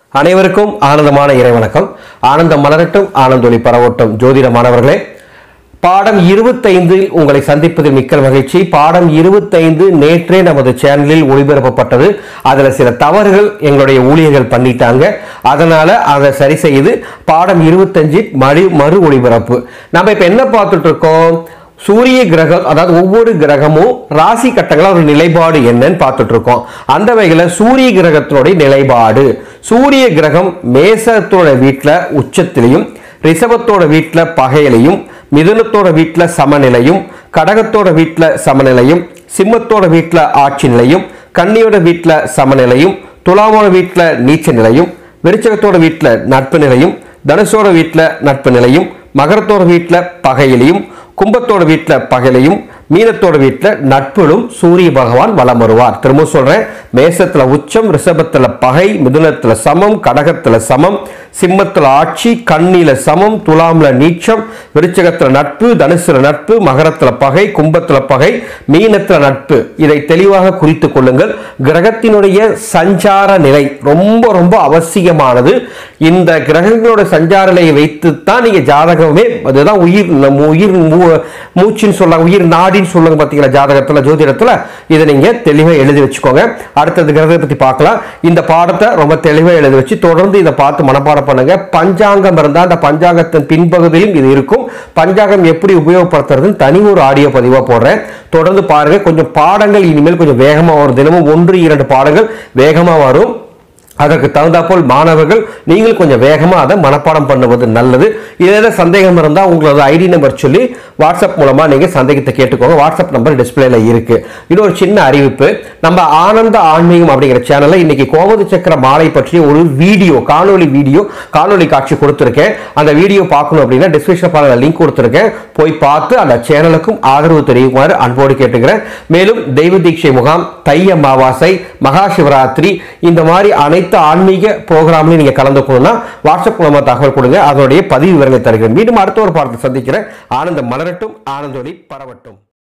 அனைவருக்கும் ஆனந்தமான இறைவணக்கம் ஆனந்தம் மலரட்டும் ஆனந்தொலி பரவட்டும் ஜோதிட மாணவர்களே பாடம் இருபத்தைந்தில் உங்களை சந்திப்பதில் மிக்க மகிழ்ச்சி பாடம் இருபத்தைந்து நேற்றே நமது சேனலில் ஒளிபரப்பப்பட்டது அதுல சில தவறுகள் எங்களுடைய ஊழியர்கள் பண்ணிட்டாங்க அதனால அதை சரி செய்து பாடம் இருபத்தஞ்சு மறு மறு ஒளிபரப்பு நம்ம இப்ப என்ன பார்த்துட்டு இருக்கோம் சூரிய கிரகம் அதாவது ஒவ்வொரு கிரகமும் ராசி கட்டங்கள ஒரு நிலைப்பாடு என்னன்னு பார்த்துட்டு இருக்கோம் அந்த வகையில சூரிய கிரகத்தினுடைய நிலைப்பாடு சூரிய கிரகம் மேசத்தோட வீட்டுல உச்சத்திலையும் ரிஷபத்தோட வீட்டுல பகையிலையும் மிதுனத்தோட வீட்டுல சமநிலையும் கடகத்தோட வீட்டுல சமநிலையும் சிம்மத்தோட வீட்டுல ஆட்சி நிலையும் கன்னியோட வீட்டுல சமநிலையும் துலாமோட வீட்டுல நீச்ச நிலையும் விருச்சகத்தோட வீட்டுல நட்பு நிலையும் தனுசோட வீட்டுல நட்பு நிலையும் மகரத்தோட வீட்டுல பகையிலையும் கும்பத்தோட வீட்டுல பகையிலையும் மீனத்தோட வீட்டுல நட்பிலும் சூரிய பகவான் வலம் வருவார் திரும்ப சொல்றேன் மேசத்துல உச்சம் ரிஷபத்துல பகை மிதுனத்துல சமம் கடகத்துல சமம் சிம்மத்துல ஆட்சி கண்ணில சமம் துலாம்ல நீச்சம் விருச்சகத்துல நட்பு தனுசுல நட்பு மகரத்துல பகை கும்பத்துல பகை மீனத்துல நட்பு இதை தெளிவாக குறித்து கொள்ளுங்கள் கிரகத்தினுடைய சஞ்சார நிலை ரொம்ப ரொம்ப அவசியமானது இந்த கிரகங்களோட சஞ்சார நிலையை வைத்துத்தான் நீங்க ஜாதகமே அதுதான் உயிர் நம்ம உயிர் மூ- மூச்சுன்னு சொல்லுவாங்க உயிர் நாடின்னு சொல்லுங்க பார்த்தீங்களா ஜாதகத்துல ஜோதிடத்துல இதை நீங்க தெளிவா எழுதி வச்சுக்கோங்க அடுத்தது கிரகத்தை பத்தி பார்க்கலாம் இந்த பாடத்தை ரொம்ப தெளிவா எழுதி வச்சு தொடர்ந்து இதை பார்த்து மனப்பாடம் பண்ணுங்க பஞ்சாங்கம் இருந்தா அந்த பஞ்சாங்கத்தின் பின்பகுதியிலும் இது இருக்கும் பஞ்சாங்கம் எப்படி உபயோகப்படுத்துறதுன்னு தனி ஒரு ஆடியோ பதிவா போடுறேன் தொடர்ந்து பாருங்க கொஞ்சம் பாடங்கள் இனிமேல் கொஞ்சம் வேகமா வரும் தினமும் ஒன்று இரண்டு பாடங்கள் வேகமா வரும் அதற்கு தகுந்தாப்போல் மாணவர்கள் நீங்கள் கொஞ்சம் வேகமா அதை மனப்பாடம் பண்ணுவது நல்லது ஏதாவது சந்தேகம் இருந்தால் உங்களோட ஐடி நம்பர் சொல்லி வாட்ஸ்அப் மூலமா நீங்க சந்தேகத்தை கேட்டுக்கோங்க வாட்ஸ்அப் நம்பர் டிஸ்பிளேல இருக்கு இன்னொரு சின்ன அறிவிப்பு நம்ம ஆனந்த ஆன்மீகம் அப்படிங்கிற சேனல்ல இன்னைக்கு கோமதி சக்கர மாலை பற்றிய ஒரு வீடியோ காணொளி வீடியோ காணொளி காட்சி கொடுத்துருக்கேன் அந்த வீடியோ பார்க்கணும் அப்படின்னா டிஸ்கிரிப்ஷன் பாருங்க லிங்க் கொடுத்துருக்கேன் போய் பார்த்து அந்த சேனலுக்கும் ஆதரவு தெரிவிக்குமாறு அன்போடு கேட்டுக்கிறேன் மேலும் தெய்வ தீட்சை முகாம் தை அமாவாசை மகா சிவராத்திரி இந்த மாதிரி அனைத்து ஆன்மீக ப்ரோக்ராம்லையும் நீங்க கலந்துக்கணும்னா வாட்ஸ்அப் மூலமா தகவல் கொடுங்க அதனுடைய பதிவு விவரங்களை தருகிறேன் மீண்டும் அடுத்த ஒரு பாடத்தை சந்திக்கிறேன் ஆனந்தம் மலரட்டும் ஆனந்தொலி பரவட்டும்